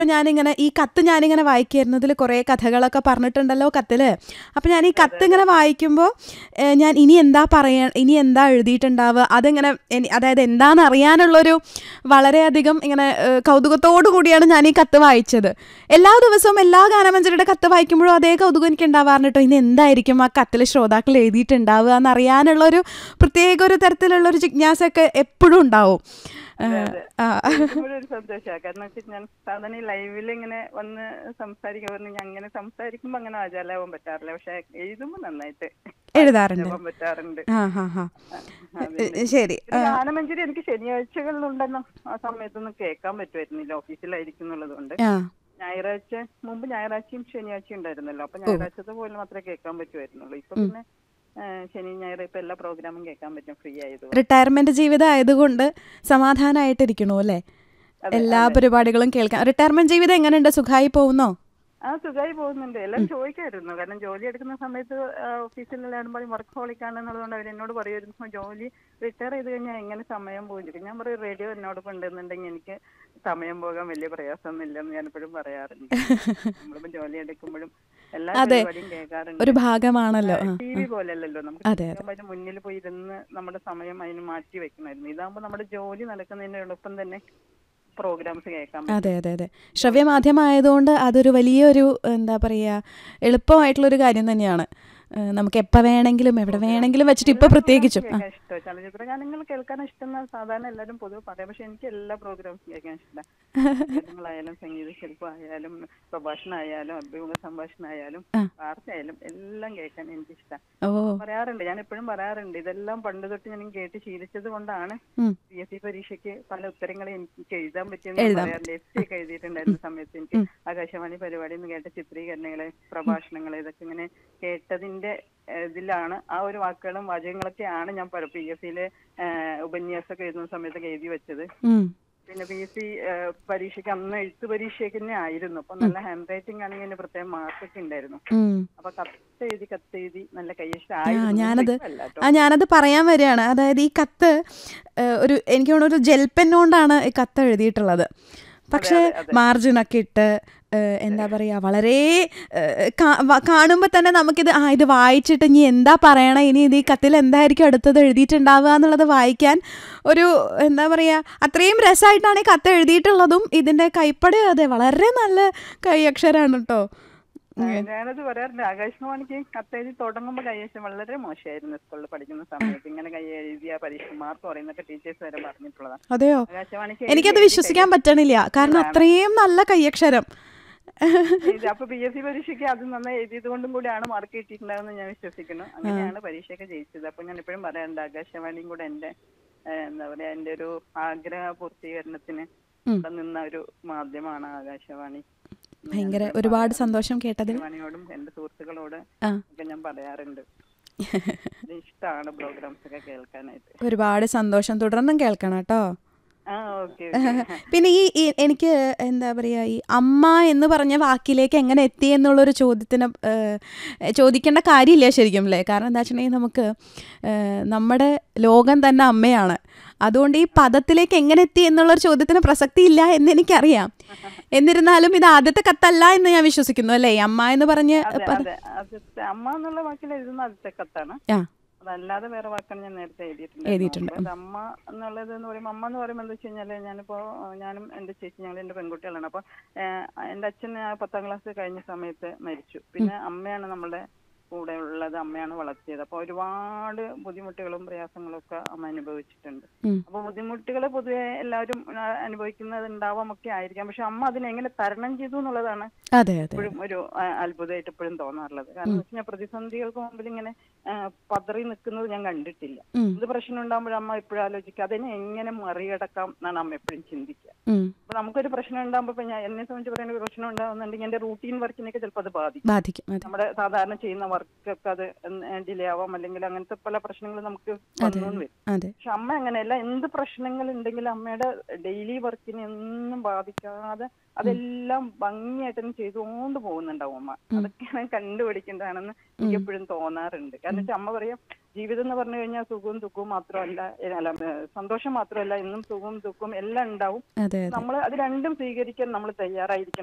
ഞാനിങ്ങനെ ഈ കത്ത് ഞാനിങ്ങനെ വായിക്കായിരുന്നതിൽ കുറേ കഥകളൊക്കെ പറഞ്ഞിട്ടുണ്ടല്ലോ കത്തിൽ അപ്പം ഞാൻ ഈ കത്ത് ഇങ്ങനെ വായിക്കുമ്പോൾ ഏഹ്, ഞാൻ ഇനി എന്താ പറയാ ഇനി എന്താ എഴുതിയിട്ടുണ്ടാവുക അതിങ്ങനെ എനി- അതായത് എന്താണെന്ന് അറിയാനുള്ളൊരു വളരെയധികം ഇങ്ങനെ ഏഹ്, കൗതുകത്തോടു കൂടിയാണ് ഞാൻ ഈ കത്ത് വായിച്ചത് എല്ലാ ദിവസവും എല്ലാ ഗാനമഞ്ജരിയുടെ കത്ത് വായിക്കുമ്പോഴും അതേ കൗതുകം എനിക്ക് ഉണ്ടാവാറുണ്ട് കേട്ടോ ഇനി എന്തായിരിക്കും ആ കത്തിൽ ശ്രോതാക്കൾ എഴുതിയിട്ടുണ്ടാവുക എന്നറിയാനുള്ളൊരു പ്രത്യേക ഒരു തരത്തിലുള്ളൊരു ജിജ്ഞാസയൊക്കെ എപ്പോഴും ഉണ്ടാവും ഏഹ്, ആ കേൾക്കുമ്പോഴും ഒരു സന്തോഷമാണ് കാരണം വെച്ചാൽ ഞാൻ സാധാരണ ഈ ലൈവിൽ ഇങ്ങനെ വന്ന് സംസാരിക്കാൻ പറഞ്ഞു ഞാൻ അങ്ങനെ സംസാരിക്കുമ്പോ അങ്ങനെ ആചാലാവാൻ പറ്റാറില്ല പക്ഷെ എഴുതുമ്പോ നന്നായിട്ട് എഴുതാറുണ്ട് ആവാൻ പറ്റാറുണ്ട് ആ ഹാ ഹാ അതന്നെ. ശരി പിന്നെ ഗാനമഞ്ജരി എനിക്ക് ശനിയാഴ്ചകളിലുണ്ടെന്നും ആ സമയത്തൊന്നും കേൾക്കാൻ പറ്റുമായിരുന്നില്ല ഓഫീസിലായിരിക്കും എന്നുള്ളത് കൊണ്ട് ആ ഞായറാഴ്ച മുമ്പ് ഞായറാഴ്ചയും ശനിയാഴ്ചയും ഉണ്ടായിരുന്നല്ലോ അപ്പൊ ഞായറാഴ്ചത്തെ പോലെ മാത്രമേ കേൾക്കാൻ പറ്റുമായിരുന്നുള്ളൂ ഇപ്പൊ പിന്നെ ആ, ശനി ഞായർ ഇപ്പൊ എല്ലാ പ്രോഗ്രാമും കേൾക്കാൻ പറ്റും ഫ്രീ ആയതുകൊണ്ട് റിട്ടയർമെന്റ് ജീവിതം ആയതുകൊണ്ട് സമാധാനമായിട്ടിരിക്കണു അല്ലേ എല്ലാ പരിപാടികളും കേൾക്കാം റിട്ടയർമെന്റ് ജീവിതം എങ്ങനെയുണ്ട് സുഖമായി പോകുന്നോ ആ സുഖമായി പോകുന്നുണ്ട് എല്ലാം ചോദിക്കായിരുന്നു കാരണം ജോലി എടുക്കുന്ന സമയത്ത് ഓഫീസിലെല്ലാവരും പറയും വർക്ക് ഹോളിക്കാണെന്നുള്ളതുകൊണ്ട് അവർ എന്നോട് പറയുമായിരുന്നു ജോലി റിട്ടയർ ചെയ്ത് കഴിഞ്ഞാൽ എങ്ങനെ സമയം പോകും ചോദിക്കും ഞാൻ പറയും റേഡിയോ എന്നോട് കൊണ്ടുവന്നുണ്ടെങ്കിൽ എനിക്ക് സമയം പോകാൻ വലിയ പ്രയാസമൊന്നും ഇല്ലെന്ന് ഞാൻ എപ്പോഴും പറയാറുണ്ട് നമ്മളിപ്പോ ജോലി എടുക്കുമ്പോഴും എല്ലാ പരിപാടിയും കേൾക്കാറുണ്ട് ഒരു ഭാഗമാണല്ലോ ആ. ടി വി പോലെയല്ലല്ലോ നമുക്ക് അതെ, കേൾക്കാൻ അതിന് മുന്നിൽ പോയി ഇരുന്ന് നമ്മുടെ സമയം അതിന് മാറ്റി വെക്കണമായിരുന്നു ഇതാകുമ്പോൾ നമ്മുടെ ജോലി നടക്കുന്നതിന്റെ എളുപ്പം തന്നെ പ്രോഗ്രാംസ് കേൾക്കാൻ പറ്റും അതെ അതെ അതെ ശ്രവ്യമാധ്യമമായതുകൊണ്ട് അതൊരു വലിയൊരു എന്താ പറയുക എളുപ്പമായിട്ടുള്ളൊരു കാര്യം തന്നെയാണ് ഏഹ് നമുക്ക് എപ്പോൾ വേണമെങ്കിലും എവിടെ വേണമെങ്കിലും വെച്ചിട്ട് ഇപ്പോൾ പ്രത്യേകിച്ചും ആ കേൾക്കാൻ ഇഷ്ടം ചലച്ചിത്ര ഗാനങ്ങൾ കേൾക്കാൻ ഇഷ്ടം സാധാരണ എല്ലാവരും പൊതുവെ പറയാം പക്ഷെ എനിക്ക് എല്ലാ പ്രോഗ്രാംസും കേൾക്കാൻ ഇഷ്ടം ഗാനങ്ങളായാലും സംഗീത ശില്പമായാലും പ്രഭാഷണമായാലും അഭിമുഖ സംഭാഷണമായാലും ആ. വാർത്തയായാലും എല്ലാം കേൾക്കാൻ എനിക്ക് ഇഷ്ടം ഓ പറയാറുണ്ട് ഞാൻ എപ്പോഴും പറയാറുണ്ട് ഇതെല്ലാം പണ്ട് തൊട്ട് ഞാൻ കേട്ട് ശീലിച്ചത് കൊണ്ടാണ് ഉം. പി എസ് സി പരീക്ഷയ്ക്ക് പല ഉത്തരങ്ങളും എനിക്ക് എഴുതാൻ പറ്റിയെന്ന് ഞാൻ പറയാറുണ്ട് എസ് സി ഒക്കെ എഴുതിയിട്ടുണ്ടായിരുന്ന സമയത്ത് എനിക്ക് ആകാശവാണി പരിപാടിയിൽ നിന്ന് കേട്ട ചിത്രീകരണങ്ങള് പ്രഭാഷണങ്ങള് ഇതൊക്കെ ഇങ്ങനെ കേട്ടതിന്റെ ഏഹ്, ഇതിലാണ് ആ ഒരു വാക്കുകളും വാചകങ്ങളൊക്കെയാണ് ഞാൻ പി എസ് സിയിലെ ഉപന്യാസമൊക്കെ എഴുതുന്ന സമയത്തൊക്കെ എഴുതി വെച്ചത് ഉം. പിന്നെ പി എസ് സി പരീക്ഷയ്ക്ക് അന്ന് എഴുത്ത് പരീക്ഷയ്ക്ക് തന്നെ ആയിരുന്നു അപ്പൊ നല്ല ഹാൻഡ് റൈറ്റിംഗ് ആണെങ്കിൽ അതിന് പ്രത്യേക മാർക്കൊക്കെ ഉണ്ടായിരുന്നു ഉം. അപ്പൊ കത്ത് എഴുതി കത്ത് എഴുതി നല്ല ആ കയ്യക്ഷരായിരുന്നു ഞാനത് ഇപ്പൊ അല്ല ട്ടോ. ആ ഞാനത് പറയാൻ വരികയാണ് അതായത് ഈ കത്ത് ഏഹ്, ഒരു എനിക്ക് തോന്നുന്നു ഒരു ജെൽ പെന്നുകൊണ്ടാണ് ഈ കത്ത് എഴുതിയിട്ടുള്ളത് പക്ഷേ മാർജിനൊക്കെ ഇട്ട് ഏഹ്, എന്താ പറയുക വളരെ കാണുമ്പോൾ തന്നെ നമുക്കിത് ആ ഇത് വായിച്ചിട്ട് ഇനി എന്താ പറയണേ ഇനി ഇത് ഈ കത്തിൽ എന്തായിരിക്കും അടുത്തത് എഴുതിയിട്ടുണ്ടാവുക എന്നുള്ളത് വായിക്കാൻ ഒരു എന്താ പറയുക അത്രയും രസമായിട്ടാണ് ഈ കത്ത് എഴുതിയിട്ടുള്ളതും ഇതിൻ്റെ കൈപ്പട അതെ വളരെ നല്ല കൈയക്ഷരാണ് കേട്ടോ ആ, ഞാനത് പറയാറുണ്ട് ആകാശവാണിക്ക് കത്തെഴുതി തുടങ്ങുമ്പോൾ കയ്യക്ഷരം വളരെ മോശമായിരുന്നു സ്കൂളിൽ പഠിക്കുന്ന സമയത്ത് ഇങ്ങനെ കൈ എഴുതിയ പരീക്ഷ മാർക്ക് പറയുന്നൊക്കെ ടീച്ചേഴ്സ് വരെ പറഞ്ഞിട്ടുള്ളതാണ് അതെയോ ആകാശവാണിക്ക് എനിക്കത് വിശ്വസിക്കാൻ പറ്റണില്ല കാരണം അത്രയും നല്ല കൈയക്ഷരം എഴുതി അപ്പൊ പി എസ് സി പരീക്ഷയ്ക്ക് അത് നന്നായി എഴുതിയത് കൊണ്ടും കൂടിയാണ് മാർക്ക് കിട്ടിയിട്ടുണ്ടാവുമെന്ന് ഞാൻ വിശ്വസിക്കുന്നു അങ്ങനെയാണ് പരീക്ഷയൊക്കെ ജയിച്ചത് അപ്പൊ ഞാൻ എപ്പോഴും പറയാറുണ്ട് ആകാശവാണിയും കൂടെ എന്റെ ഏഹ്, എന്താ പറയാ എന്റെ ഒരു ആഗ്രഹ പൂർത്തീകരണത്തിന് ഇവിടെ നിന്ന ഒരു മാധ്യമമാണ് ആകാശവാണി ഭയങ്കര ഒരുപാട് സന്തോഷം കേട്ടതിൽ ആകാശവാണിയോടും എന്റെ സുഹൃത്തുക്കളോട് ആ ഒക്കെ ഞാൻ പറയാറുണ്ട് ഇത് ഇഷ്ടമാണ് പ്രോഗ്രാംസ് ഒക്കെ കേൾക്കാനായിട്ട് ഒരുപാട് സന്തോഷം തുടർന്നും കേൾക്കണം കേട്ടോ ആ ഓക്കെ പിന്നെ ഈ ഈ എനിക്ക് എന്താ പറയുക ഈ അമ്മ എന്ന് പറഞ്ഞ വാക്കിലേക്ക് എങ്ങനെ എത്തി എന്നുള്ളൊരു ചോദ്യത്തിന് ഏഹ്, ചോദിക്കേണ്ട കാര്യമില്ല ശരിക്കും അല്ലേ കാരണം എന്താ വെച്ചിട്ടുണ്ടെങ്കിൽ നമുക്ക് ഏഹ്, നമ്മുടെ ലോകം തന്നെ അമ്മയാണ് അതുകൊണ്ട് ഈ പദത്തിലേക്ക് എങ്ങനെ എത്തി എന്നുള്ളൊരു ചോദ്യത്തിന് പ്രസക്തി ഇല്ല എന്ന് എനിക്കറിയാം എന്നിരുന്നാലും ഇത് ആദ്യത്തെ കത്തല്ല എന്ന് ഞാൻ വിശ്വസിക്കുന്നു അല്ലേ ഈ അമ്മ എന്ന് പറഞ്ഞ് അതെ അതെ ആദ്യത്തെ അമ്മ എന്നുള്ള വാക്കിൽ എഴുതുന്ന ആദ്യത്തെ കത്താണ് ആ അതല്ലാതെ വേറെ വാക്കാണ് ഞാൻ നേരത്തെ എഴുതിയിട്ടുണ്ട്. എഴുതിയിട്ടുണ്ട് അപ്പൊ ഇത് അമ്മ എന്നുള്ളത് എന്ന് പറയുമ്പോൾ അമ്മ എന്ന് പറയുമ്പോൾ എന്താ വെച്ച് കഴിഞ്ഞാല് ഞാനിപ്പോ ഏഹ്, ഞാനും എന്റെ ചേച്ചി ഞങ്ങൾ എന്റെ പെൺകുട്ടികളാണ് അപ്പൊ ഏഹ്, എന്റെ അച്ഛൻ ആ പത്താം ക്ലാസ് കഴിഞ്ഞ സമയത്ത് മരിച്ചു പിന്നെ അമ്മയാണ് നമ്മളുടെ കൂടെ ഉള്ളത് അമ്മയാണ് വളർത്തിയത് അപ്പൊ ഒരുപാട് ബുദ്ധിമുട്ടുകളും പ്രയാസങ്ങളും ഒക്കെ അമ്മ അനുഭവിച്ചിട്ടുണ്ട് ഉം. അപ്പൊ ബുദ്ധിമുട്ടുകൾ പൊതുവെ എല്ലാവരും ആ, അനുഭവിക്കുന്നത് ഉണ്ടാവാം ഒക്കെ ആയിരിക്കാം പക്ഷെ അമ്മ അതിനെ എങ്ങനെ തരണം ചെയ്തു എന്നുള്ളതാണ് അതെ അതെ എപ്പോഴും ഒരു ആ, അത്ഭുതമായിട്ട് എപ്പോഴും തോന്നാറുള്ളത് കാരണം എന്ന് വെച്ചാൽ പ്രതിസന്ധികൾക്ക് മുമ്പിൽ ഇങ്ങനെ ആ, പതറി നിൽക്കുന്നത് ഞാൻ കണ്ടിട്ടില്ല ഉം. എന്ത് പ്രശ്നം ഉണ്ടാകുമ്പോഴും അമ്മ എപ്പോഴും ആലോചിക്കുക അതിനെ എങ്ങനെ മറികടക്കാം എന്നാണ് അമ്മ എപ്പോഴും ചിന്തിക്കുക ഉം. അപ്പൊ നമുക്കൊരു പ്രശ്നം ഉണ്ടാകുമ്പോൾ ഇപ്പൊ ഞാൻ എന്നെ സംബന്ധിച്ച് പറയുന്ന ഒരു പ്രശ്നം ഉണ്ടാകുന്നുണ്ടെങ്കിൽ എന്റെ റൂട്ടീൻ വർക്കിനൊക്കെ ചിലപ്പോൾ അത് ബാധിക്കും ബാധിക്കും അതെ നമ്മുടെ സാധാരണ ചെയ്യുന്ന വർക്കൊക്കെ അത് ഡിലേ ആവാം അല്ലെങ്കിൽ അങ്ങനത്തെ പല പ്രശ്നങ്ങളും നമുക്ക് വന്നു എന്ന് വരും അതെ പക്ഷെ അമ്മ അങ്ങനെയല്ല എന്ത് പ്രശ്നങ്ങൾ ഉണ്ടെങ്കിലും അമ്മയുടെ ഡെയിലി വർക്കിനെ ഒന്നും ബാധിക്കാതെ അതെല്ലാം ഭംഗിയായിട്ട് തന്നെ ചെയ്തുകൊണ്ട് പോകുന്നുണ്ടാവും അമ്മ അതൊക്കെയാണ് കണ്ടുപിടിക്കേണ്ടതാണെന്ന് എനിക്ക് എപ്പോഴും തോന്നാറുണ്ട് കാരണം വെച്ചാൽ അമ്മ പറയാം ജീവിതം എന്ന് പറഞ്ഞു കഴിഞ്ഞാൽ സുഖവും ദുഃഖവും മാത്രമല്ല ഏ, അല്ല ഏ, സന്തോഷം മാത്രമല്ല എന്നും സുഖവും ദുഃഖവും എല്ലാം ഉണ്ടാവും അതെ അതെ നമ്മൾ അത് രണ്ടും സ്വീകരിക്കാൻ നമ്മൾ തയ്യാറായിരിക്കണം